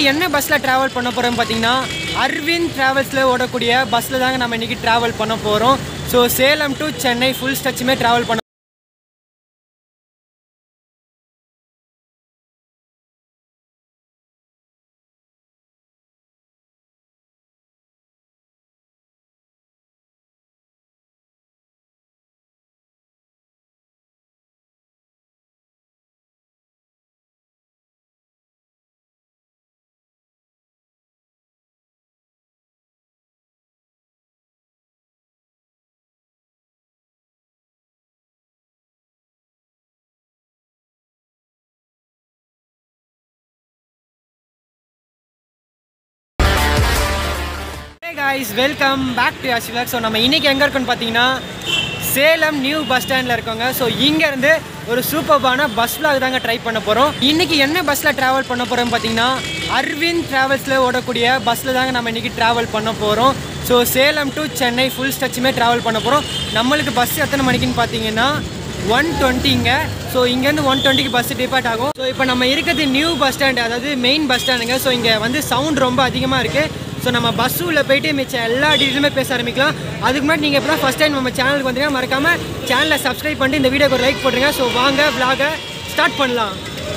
என்ன பஸ்ஸில் ட்ராவல் பண்ண போகிறோம் பார்த்தீங்கன்னா அரவிந்த் ட்ராவல்ஸில் ஓடக்கூடிய பஸ்ஸில் தாங்க நம்ம இன்றைக்கி ட்ராவல் பண்ண போகிறோம் so Salem to Chennai full ஸ்ட்ரெச்சுமே ட்ராவல் பண்ண காய்ஸ் வெல்கம் பேக் டு அசிவலாக் ஸோ நம்ம இன்றைக்கி எங்கே இருக்கோம்னு பார்த்தீங்கன்னா சேலம் நியூ பஸ் ஸ்டாண்டில் இருக்கோங்க ஸோ இங்கேருந்து ஒரு சூப்பர்பான பஸ் vlog தாங்க ட்ரை பண்ண போகிறோம் இன்றைக்கி என்ன பஸ்ஸில் ட்ராவல் பண்ண போகிறோம் பார்த்தீங்கன்னா அரவிந்த் ட்ராவல்ஸில் ஓடக்கூடிய பஸ்ஸில் தாங்க நம்ம இன்றைக்கி ட்ராவல் பண்ண போகிறோம் so Salem to Chennai full ஸ்ட்ரெச்சுமே ட்ராவல் பண்ண போகிறோம் நம்மளுக்கு பஸ் எத்தனை மணிக்குன்னு பார்த்தீங்கன்னா ஒன் டுவெண்ட்டிங்க ஸோ இங்கேருந்து ஒன் டுவெண்ட்டிக்கு பஸ் டிபார்ட் ஆகும் ஸோ இப்போ நம்ம இருக்கிறது நியூ பஸ் ஸ்டாண்ட் அதாவது மெயின் பஸ் ஸ்டாண்டுங்க ஸோ இங்கே வந்து சவுண்ட் ரொம்ப அதிகமாக இருக்குது ஸோ நம்ம பஸ் உள்ள போயிட்டு மிச்சம் எல்லா டீட்டெயிலுமே பேச ஆரம்பிக்கலாம் அதுக்கு முன்னாடி நீங்கள் இப்போ ஃபஸ்ட் டைம் நம்ம சேனலுக்கு வந்தீங்கன்னா மறக்காமல் சேனலை சப்ஸ்கிரைப் பண்ணிட்டு இந்த வீடியோக்கு ஒரு லைக் போட்டுருங்க ஸோ வாங்க vlog-அ ஸ்டார்ட் பண்ணலாம்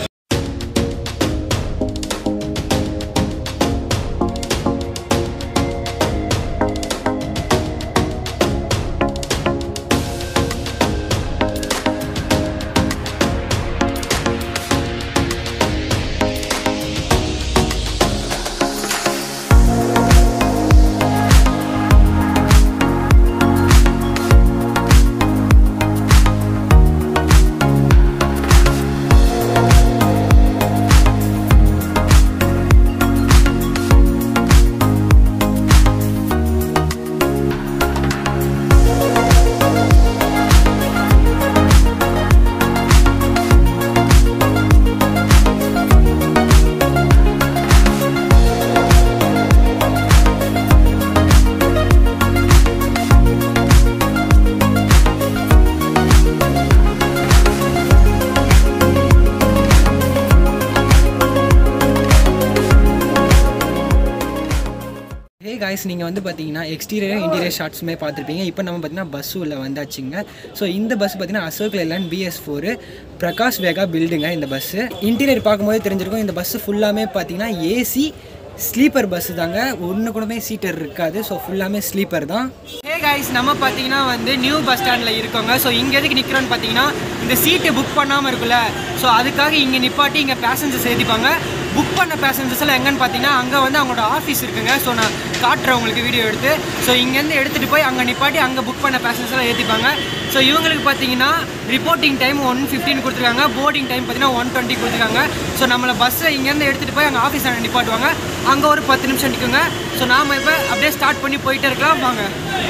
ஹே காய்ஸ் நீங்கள் வந்து பார்த்தீங்கன்னா எக்ஸ்டீரியர் இன்டீரியர் ஷார்ட்ஸுமே பார்த்துருப்பீங்க இப்போ நம்ம பார்த்தீங்கன்னா பஸ் உள்ள வந்தாச்சுங்க ஸோ இந்த பஸ் பார்த்தீங்கன்னா Ashok Leyland B S four Prakash Vega பில்டுங்க இந்த பஸ்ஸு இன்டீரியர் பார்க்கும்போது தெரிஞ்சிருக்கும் இந்த பஸ்ஸு ஃபுல்லாமே பார்த்தீங்கன்னா ஏசி ஸ்லீப்பர் பஸ்ஸு தாங்க ஒன்று கூடமே சீட்டர் இருக்காது ஸோ ஃபுல்லாமே ஸ்லீப்பர் தான் ஹே காய்ஸ் நம்ம பார்த்தீங்கன்னா வந்து நியூ பஸ் ஸ்டாண்டில் இருக்கோங்க ஸோ இங்கே எதுக்கு நிற்கிறோன்னு பார்த்தீங்கன்னா இந்த சீட்டு புக் பண்ணாமல் இருக்குல்ல ஸோ அதுக்காக இங்கே நிப்பாட்டி இங்கே பேசஞ்சர்ஸ் ஏற்றிப்பாங்க புக் பண்ண பேசஞ்சர்ஸ் எல்லாம் எங்கன்னு பார்த்தீங்கன்னா அங்கே வந்து அவங்களோட ஆஃபீஸ் இருக்குங்க ஸோ நான் காட்டுறேன் உங்களுக்கு வீடியோ எடுத்து ஸோ இங்கேருந்து எடுத்துகிட்டு போய் அங்கே நிப்பாட்டி அங்கே புக் பண்ண பேசஞ்சர்ஸ் எல்லாம் ஏற்றிப்பாங்க ஸோ இவங்களுக்கு பார்த்தீங்கன்னா ரிப்போர்ட்டிங் டைம் ஒன் ஃபிஃப்டின் கொடுத்துருக்காங்க போர்டிங் டைம் பார்த்தீங்கன்னா ஒன் டுவெண்ட்டி கொடுத்துருக்காங்க ஸோ நம்மளை பஸ்ஸை இங்கேருந்து எடுத்துகிட்டு போய் அங்கே ஆஃபீஸ் அங்கே நிப்பாட்டுவாங்க அங்கே ஒரு பத்து நிமிஷம் நிற்குங்க ஸோ நாம் இப்போ அப்படியே ஸ்டார்ட் பண்ணி போயிட்டே இருக்கலாம் வாங்க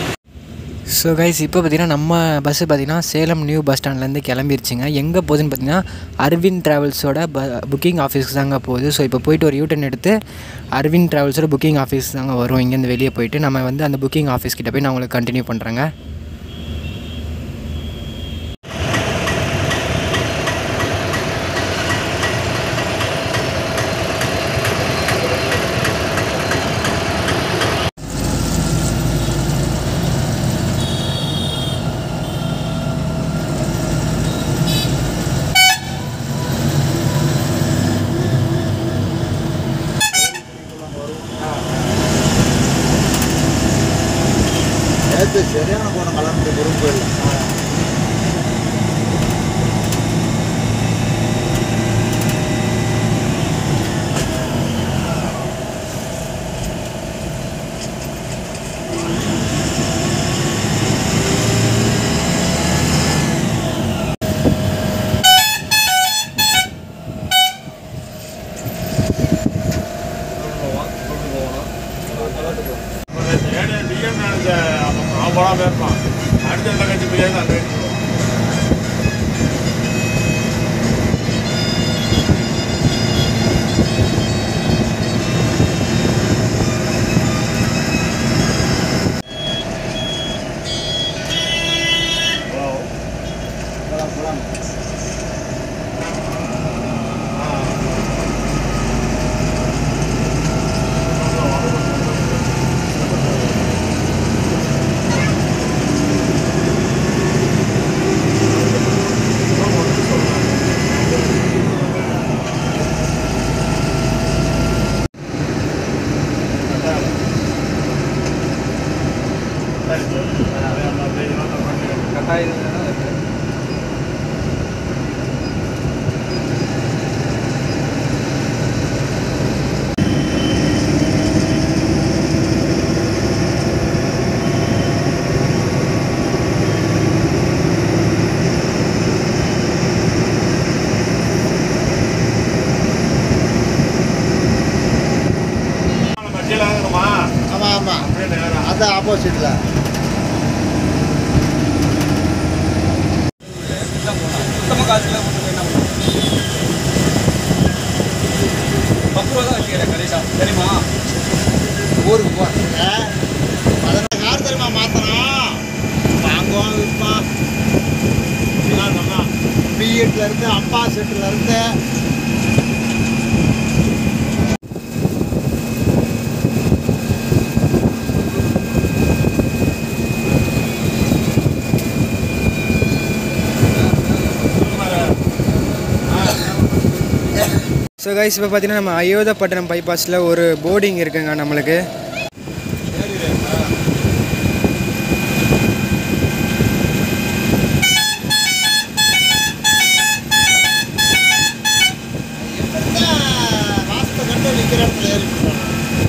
ஸோ கைஸ் இப்போ பார்த்தீங்கன்னா நம்ம பஸ்ஸு பார்த்தீங்கன்னா சேலம் நியூ பஸ் ஸ்டாண்ட்லேருந்து கிளம்பிருச்சுங்க எங்கே போகுதுன்னு பார்த்தீங்கன்னா அரவிந்த் ட்ராவல்ஸோட ப புக்கிங் ஆஃபீஸ்க்கு தாங்க போகுது ஸோ இப்போ போயிட்டு ஒரு யூட்டன் எடுத்து அரவிந்த் ட்ராவல்ஸோட புக்கிங் ஆஃபீஸ் தாங்க வரும் இங்கேருந்து வெளியே போயிட்டு நம்ம வந்து அந்த புக்கிங் ஆஃபீஸ் கிட்ட போய் நான் உங்களுக்கு கண்டினியூ பண்ணுறேங்க நேற்று சரியான போன கலந்து குரூப் இல்லை ஆமாம் ஆமாம் அதான் ஆப்போசிட்டில் சுத்தமாக காசு எல்லாம் கொடுத்து என்ன பண்ணுவோம் பத்து ரூபா தான் வச்சுக்கிறேன் கடைசா சரிம்மா ஊருக்கு போ பதினெட்டு கார் தெரியுமா மாற்றணும் வாங்குவோம் விற்பான் பிஎட்ல இருந்து அப்பா செட்டில் இருந்து ஸோ கைஸ் இப்போ பார்த்தீங்கன்னா நம்ம அயோதப்பட்டினம் பைபாஸில் ஒரு போர்டிங் இருக்குங்க நம்மளுக்கு வாசத்தை கண்டு நிற்கிற இடத்துல ஏறி போகணும்.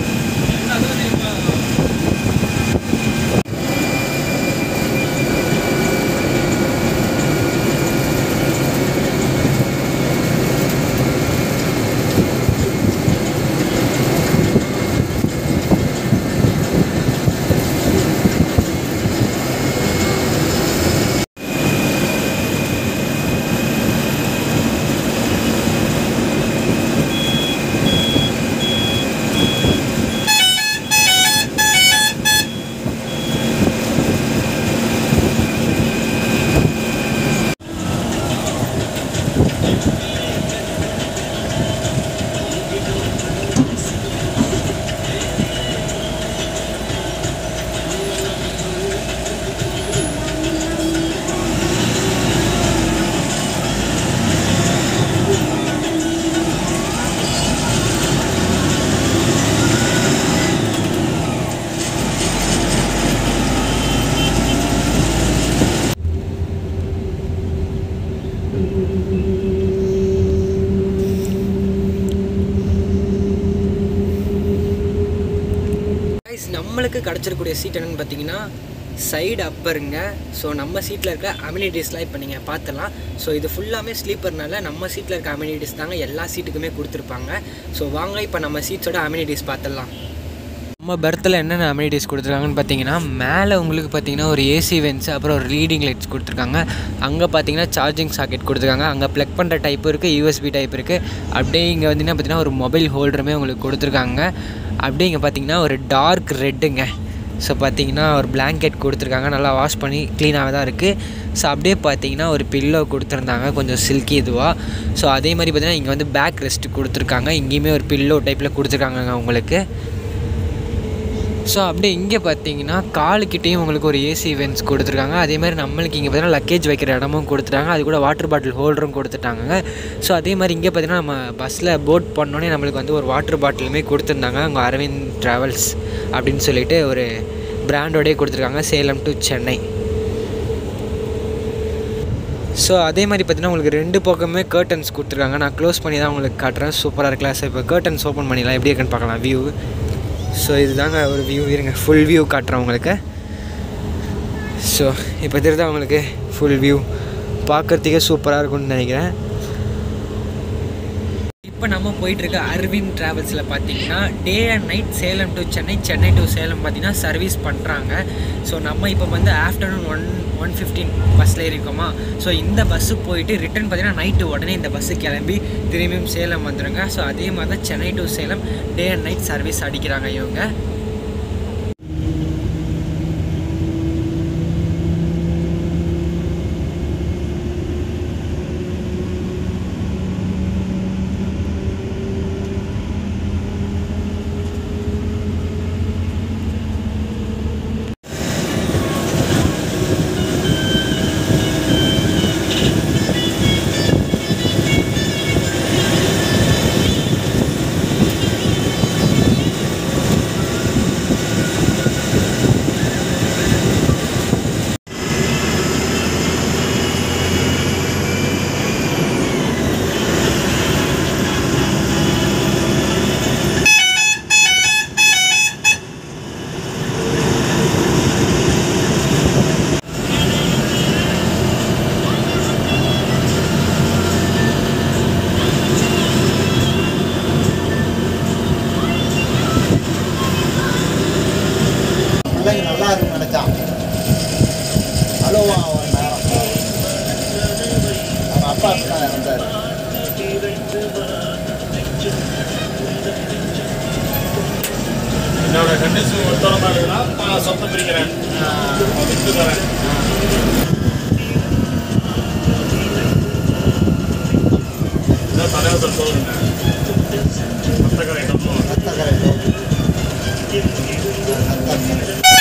கைஸ் நம்மளுக்கு கிடச்சிருக்கூடிய சீட் என்னென்னு பார்த்தீங்கன்னா சைடு அப்பருங்க ஸோ நம்ம சீட்டில் இருக்க அம்யூனிட்டிஸ்லாம் இப்போ நீங்கள் பார்த்துலாம் ஸோ இது ஃபுல்லாமே ஸ்லீப்பர்னால நம்ம சீட்டில் இருக்க அம்யூனிட்டிஸ் தாங்க எல்லா சீட்டுக்குமே கொடுத்துருப்பாங்க ஸோ வாங்க இப்போ நம்ம சீட்ஸோட அம்யூனிட்டிஸ் பார்த்துடலாம் நம்ம பெர்த்தில் என்னென்ன அம்யூனிட்டிஸ் கொடுத்துருக்காங்கன்னு பார்த்தீங்கன்னா மேலே உங்களுக்கு பார்த்தீங்கன்னா ஒரு ஏசி வென்ஸ் அப்புறம் ஒரு ரீடிங் லைட்ஸ் கொடுத்துருக்காங்க அங்கே பார்த்தீங்கன்னா சார்ஜிங் சாக்கெட் கொடுத்துருக்காங்க அங்கே ப்ளக் பண்ணுற டைப் இருக்குது யூஎஸ்பி டைப் இருக்குது அப்படியே இங்கே வந்தீங்கன்னா பார்த்தீங்கன்னா ஒரு மொபைல் ஹோல்டருமே உங்களுக்கு கொடுத்துருக்காங்க அப்படியே இங்கே பார்த்தீங்கன்னா ஒரு டார்க் ரெட்டுங்க ஸோ பார்த்தீங்கன்னா ஒரு blanket கொடுத்துருக்காங்க நல்லா வாஷ் பண்ணி க்ளீனாக தான் இருக்குது ஸோ அப்படியே பார்த்தீங்கன்னா ஒரு பில்லோ கொடுத்துருந்தாங்க கொஞ்சம் சில்கி இதுவாக ஸோ அதே மாதிரி பார்த்தீங்கன்னா இங்கே வந்து பேக் ரெஸ்ட் கொடுத்துருக்காங்க இங்கேயுமே ஒரு பில்லோ டைப்பில் கொடுத்துருக்காங்க உங்களுக்கு ஸோ அப்படியே இங்கே பார்த்தீங்கன்னா காலுக்கிட்டேயும் உங்களுக்கு ஒரு ஏசி வென்ஸ் கொடுத்துருக்காங்க அதே மாதிரி நம்மளுக்கு இங்கே பார்த்தீங்கன்னா லக்கேஜ் வைக்கிற இடமும் கொடுத்துட்டாங்க அது கூட வாட்டர் பாட்டில் ஹோல்டரும் கொடுத்துட்டாங்க ஸோ அதே மாதிரி இங்கே பார்த்தீங்கன்னா நம்ம பஸ்ஸில் போட் பண்ணோன்னே நம்மளுக்கு வந்து ஒரு வாட்டர் பாட்டிலுமே கொடுத்துருந்தாங்க அங்கே அரவிந்த் ட்ராவல்ஸ் அப்படின்னு சொல்லிட்டு ஒரு பிராண்டோடயே கொடுத்துருக்காங்க சேலம் டு சென்னை ஸோ அதே மாதிரி பார்த்தீங்கன்னா உங்களுக்கு ரெண்டு பக்கமே கர்டன்ஸ் கொடுத்துருக்காங்க நான் க்ளோஸ் பண்ணி தான் உங்களுக்கு காட்டுறேன் சூப்பராக இருக்கலாம் ஸோ இப்போ கர்டன்ஸ் ஓப்பன் பண்ணிடலாம் எப்படி இருக்குன்னு பார்க்கலாம் வியூ ஸோ இதுதாங்க ஒரு வியூ இருங்க ஃபுல் வியூ காட்டுறேன் உங்களுக்கு ஸோ இப்போ தெரியுதா உங்களுக்கு ஃபுல் வியூ பார்க்குறதுக்கே சூப்பராக இருக்கும்னு நினைக்கிறேன் இப்போ நம்ம போயிட்டு இருக்க அரவிந்த் ட்ராவல்ஸில் பார்த்தீங்கன்னா day and night Salem to Chennai Chennai to Salem பார்த்தீங்கன்னா சர்வீஸ் பண்ணுறாங்க ஸோ நம்ம இப்போ வந்து ஆஃப்டர்நூன் ஒன் ஒன் ஃபிஃப்டீன் பஸ்ஸில் இருக்கோமா ஸோ இந்த பஸ்ஸு போயிட்டு ரிட்டர்ன் பார்த்தீங்கன்னா நைட்டு உடனே இந்த பஸ்ஸு கிளம்பி திரும்பியும் சேலம் வந்துடுங்க ஸோ அதே மாதிரி தான் Chennai to Salem day and night service அடிக்கிறாங்க இவங்க ரெண்டு சு ஒத்தரமாக இருக்குன்னா நான் சொத்தம் பிரிக்கிறேன் விற்று தரேன் இதான் தலைவர் சொல்லுங்க மத்தக்கரை டப்போ ரத்தக்கரை டோப்பு. ரத்தக்கரை.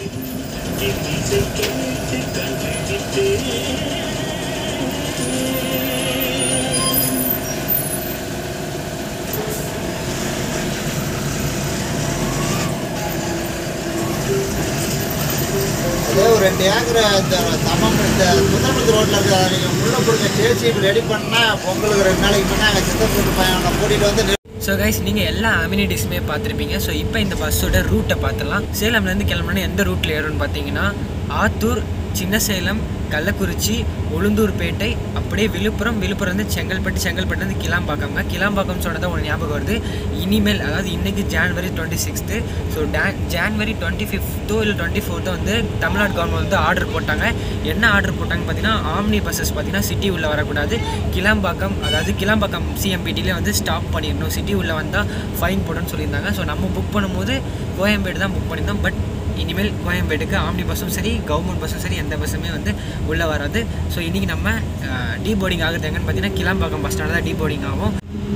அதே ஒரு ரெண்டு ஏக்கர் இந்த தம்மம் இந்த சுந்தரபுரத்து ரோட்டில் இருக்கிற நீங்கள் முள்ள கொடுங்க ஜேசிபி ரெடி பண்ணால் பொங்கலுக்கு ரெண்டு நாளைக்கு முன்னே அங்கே சித்தப்பூர் பையனை கூட்டிகிட்டு வந்து ஸோ கைஸ் நீங்கள் எல்லா அம்யூனிட்டிஸுமே பார்த்துருப்பீங்க ஸோ இப்போ இந்த பஸ்ஸோட ரூட்டை பார்த்துலாம் சேலம்லேருந்து கிளம்புனா எந்த ரூட்டில் ஏறும்னு பார்த்தீங்கன்னா ஆத்தூர் சின்ன சேலம் கள்ளக்குறிச்சி உளுந்தூர்பேட்டை அப்படியே விழுப்புரம் விழுப்புரம் வந்து செங்கல்பட்டு செங்கல்பட்டு வந்து கிளாம்பாக்கம்ங்க கிளாம்பாக்கம் சொன்னதான் ஒரு ஞாபகம் வருது இனிமேல் அதாவது இன்னைக்கு January twenty sixth so then January twenty ஃபிஃப்த்தோ இல்லை டுவெண்ட்டி ஃபோர்த்தோ வந்து தமிழ்நாடு கவர்மெண்ட் வந்து ஆர்டர் போட்டாங்க என்ன ஆர்டர் போட்டாங்க பார்த்தீங்கன்னா ஆம்னி பஸ்ஸஸ் பார்த்தீங்கன்னா சிட்டி உள்ளே வரக்கூடாது கிளாம்பாக்கம் அதாவது கிளாம்பாக்கம் சிஎம்பிடிலே வந்து ஸ்டாப் பண்ணிடணும் சிட்டி உள்ளே வந்தால் ஃபைன் போடணும்னு சொல்லியிருந்தாங்க ஸோ நம்ம புக் பண்ணும்போது கோயம்பேடு தான் புக் பண்ணியிருந்தோம் பட் இனிமேல் கோயம்பேடுக்கு ஆம்னி பஸ்ஸும் சரி கவர்மெண்ட் பஸ்ஸும் சரி எந்த பஸ்ஸுமே வந்து உள்ளே வராது ஸோ இன்றைக்கி நம்ம டீ போர்டிங் ஆகுது எங்கன்னு பார்த்தீங்கன்னா கிளாம்பாக்கம் பஸ் ஸ்டாண்டில் தான் டீ போர்டிங் ஆகும்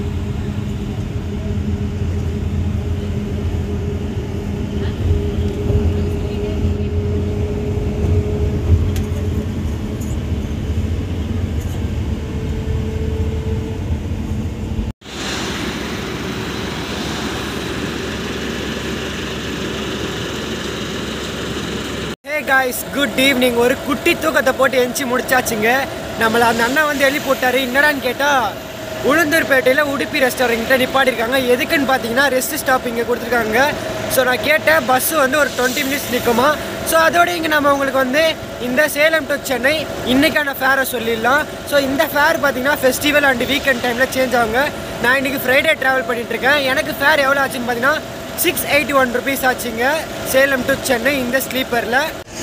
ஹே காய்ஸ் குட் ஈவினிங் ஒரு குட்டி தூக்கத்தை போட்டு எஞ்சி முடிச்சாச்சுங்க நம்மளை அந்த அண்ணன் வந்து எழுப்பி போட்டாரு என்னடான்னு கேட்டால் உளுந்தூர்பேட்டையில் உடுப்பி ரெஸ்டாரண்ட்டை நிப்பாட்டிருக்காங்க எதுக்குன்னு பார்த்தீங்கன்னா ரெஸ்ட் ஸ்டாப் இங்கே கொடுத்துருக்காங்க ஸோ நான் கேட்டேன் பஸ்ஸு வந்து ஒரு டுவெண்ட்டி மினிட்ஸ் நிற்குமா ஸோ அதோட இங்கே நம்ம உங்களுக்கு வந்து இந்த சேலம் டு சென்னை இன்னைக்கான ஃபேரை சொல்லிடலாம் ஸோ இந்த ஃபேர் பார்த்தீங்கன்னா ஃபெஸ்டிவல் அண்ட் வீக்கெண்ட் டைமில் சேஞ்ச் ஆகுங்க நான் இன்றைக்கி ஃப்ரைடே ட்ராவல் பண்ணிட்டு இருக்கேன் எனக்கு ஃபேர் எவ்வளோ ஆச்சுன்னு பார்த்தீங்கன்னா சிக்ஸ் எயிட்டி ஒன் ருபீஸ் ஆச்சுங்க சேலம் டு சென்னை இந்த ஸ்லீப்பரில்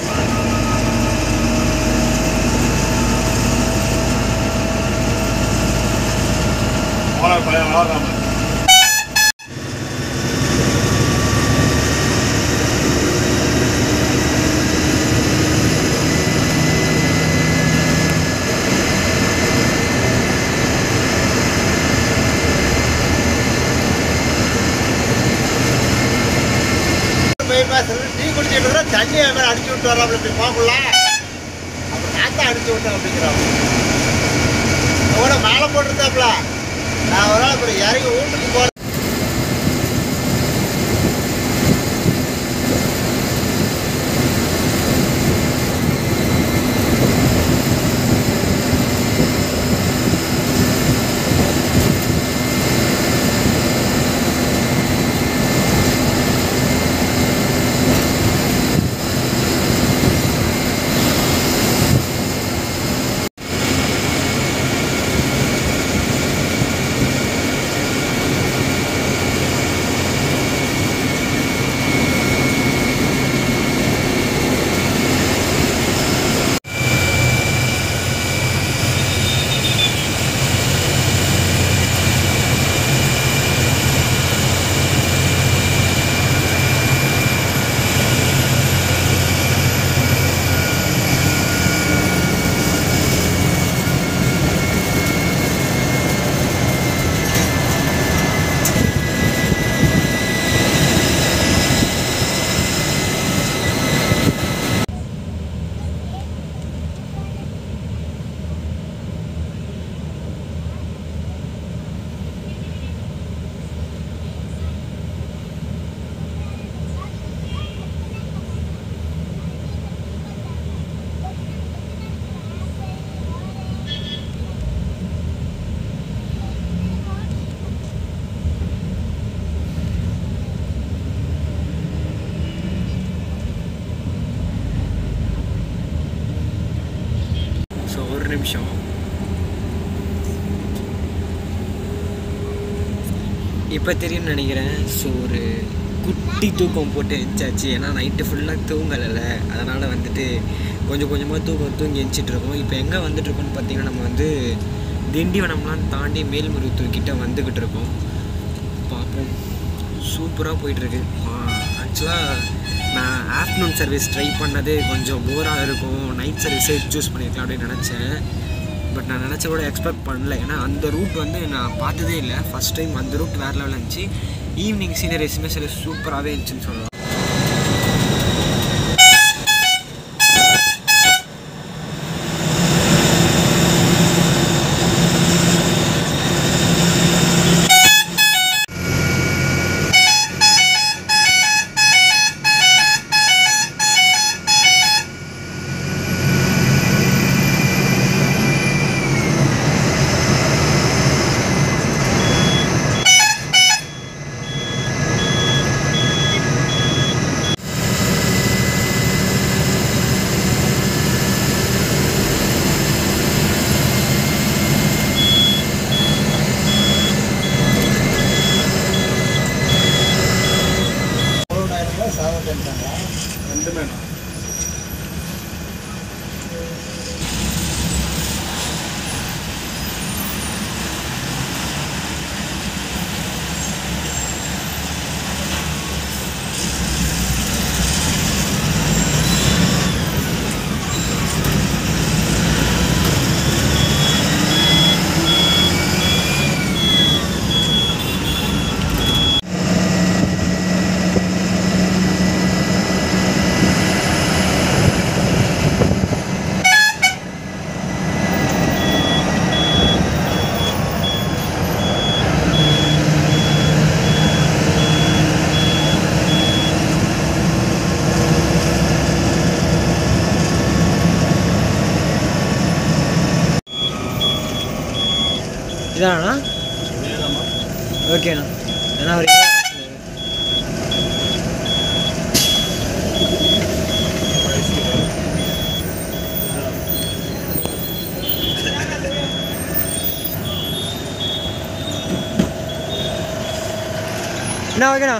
ஓனர் பையன் வளர்றாம போய் பேசுறது டீ குடிச்சிட்டு இருந்தா தண்ணி அது மாதிரி அடிச்சு விட்டு வர்றாப்புல இப்படி போகல அப்புறம் நான் தான் அடிச்சு விட்டேன் அப்படிங்கிறான் கூட மேலே போட்டிருந்தாப்புல நான் ஒரு நாள் அப்புறம் இறங்கி வீட்டுக்கு போறேன் ஸோ ஒரு நிமிஷம் இப்போ தெரியும்னு நினைக்கிறேன் ஸோ ஒரு குட்டி தூக்கம் போட்டு எஞ்சாச்சு ஏன்னா நைட்டு ஃபுல்லாக தூங்கலைல்ல அதனால் வந்துட்டு கொஞ்சம் கொஞ்சமாக தூக்கம் தூங்கி எஞ்சிட்டு இருக்கோம் இப்போ எங்கே வந்துட்டு இருக்கோம்னு பார்த்தீங்கன்னா நம்ம வந்து திண்டிவனம்லாம் தாண்டி மேல்மருவத்தூர் கிட்ட வந்துக்கிட்டு இருக்கோம் பார்ப்போம் சூப்பராக போயிட்டுருக்கு ஆக்சுவலாக நான் ஆஃப்டர்நூன் சர்வீஸ் ட்ரை பண்ணது கொஞ்சம் போராக இருக்கும் நைட் சர்வீஸே சூஸ் பண்ணியிருக்கலாம் அப்படின்னு நினச்சேன் பட் நான் நினச்ச கூட எக்ஸ்பெக்ட் பண்ணல ஏன்னா அந்த ரூட் வந்து நான் பார்த்ததே இல்லை ஃபஸ்ட் டைம் அந்த ரூட் வேறு லெவலில் இருந்துச்சு ஈவினிங் சீனரிஸுமே சரி சூப்பராகவே இருந்துச்சுன்னு சொல்லலாம் ரெண்டுமே இதானா ஓகேண்ணா ஏன்னா ஒரு அண்ணா ஓகேண்ணா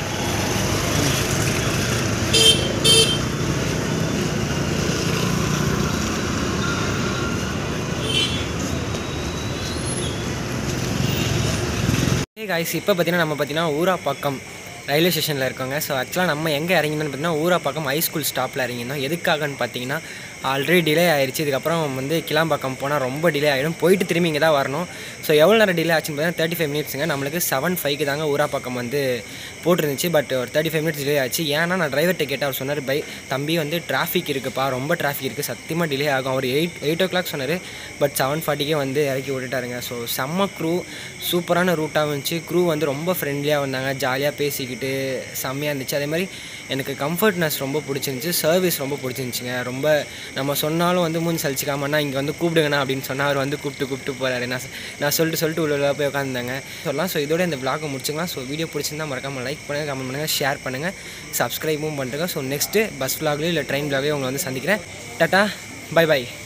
ஏ காய்ஸ் இப்போ பார்த்தீங்கன்னா நம்ம பார்த்தீங்கன்னா ஊராப்பாக்கம் ரயில்வே ஸ்டேஷனில் இருக்கோங்க ஸோ ஆக்சுவலாக நம்ம எங்கே இறங்கினோம்னு பார்த்தீங்கன்னா ஊராப்பாக்கம் ஹை ஸ்கூல் ஸ்டாப்பில் இறங்கினோம் எதுக்காகன்னு பார்த்தீங்கன்னா ஆல்ரெடி டிலே ஆயிடுச்சு இதுக்கப்புறம் வந்து கிளாம்பாக்கம் போனால் ரொம்ப டிலே ஆகிடும் போயிட்டு திரும்பி இங்கே தான் வரணும் ஸோ எவ்வளோ நேரம் டிலே ஆச்சுன்னு பார்த்தீங்கன்னா தேர்ட்டி ஃபைவ் மினிட்ஸுங்க நம்மளுக்கு செவன் ஃபைவ்க்கு தாங்க ஊராப்பாக்கம் வந்து போட்டிருந்துச்சு பட் ஒரு தேர்ட்டி ஃபைவ் மினிட்ஸ் டிலே ஆச்சு ஏன்னா நான் டிரைவர்கிட்ட கேட்டேன் அவர் சொன்னார் பை தம்பி வந்து டிராஃபிக் இருக்குப்பா ரொம்ப டிராஃபிக் இருக்குது சத்தியமாக டிலே ஆகும் அவர் எயிட் எயிட் ஓ கிளாக் சொன்னார் பட் செவன் ஃபார்ட்டிக்கே வந்து இறக்கி விட்டுட்டாருங்க ஸோ செம்ம க்ரூ சூப்பரான ரூட்டாக இருந்துச்சு க்ரூ வந்து ரொம்ப ஃப்ரெண்ட்லியாக வந்தாங்க ஜாலியாக பேசிக்கிட்டு செம்மையாக இருந்துச்சு அதே மாதிரி எனக்கு கம்ஃபர்ட்னஸ் ரொம்ப பிடிச்சிருந்துச்சி சர்வீஸ் ரொம்ப பிடிச்சிருந்துச்சிங்க ரொம்ப நம்ம சொன்னாலும் வந்து மூஞ்சி சலிச்சிக்காமண்ணா இங்கே வந்து கூப்பிடுங்கண்ணா அப்படின்னு சொன்னால் அவர் வந்து கூப்பிட்டு கூப்பிட்டு போகிறாரு நான் சொ- நான் சொல்லிட்டு சொல்லிட்டு உள்ள உள்ள போய் உட்காந்துருந்தாங்க சொல்லலாம் ஸோ இதோட இந்த vlog முடிச்சுக்கலாம் ஸோ வீடியோ பிடிச்சிருந்தா மறக்காமல் லைக் பண்ணுங்கள் கமெண்ட் பண்ணுங்கள் ஷேர் பண்ணுங்கள் சப்ஸ்கிரைபும் பண்ணுறேங்க ஸோ நெக்ஸ்ட்டு பஸ் vlogலயோ இல்லை ட்ரெயின் vlogலயோ உங்களை வந்து சந்திக்கிறேன் டாட்டா பை பை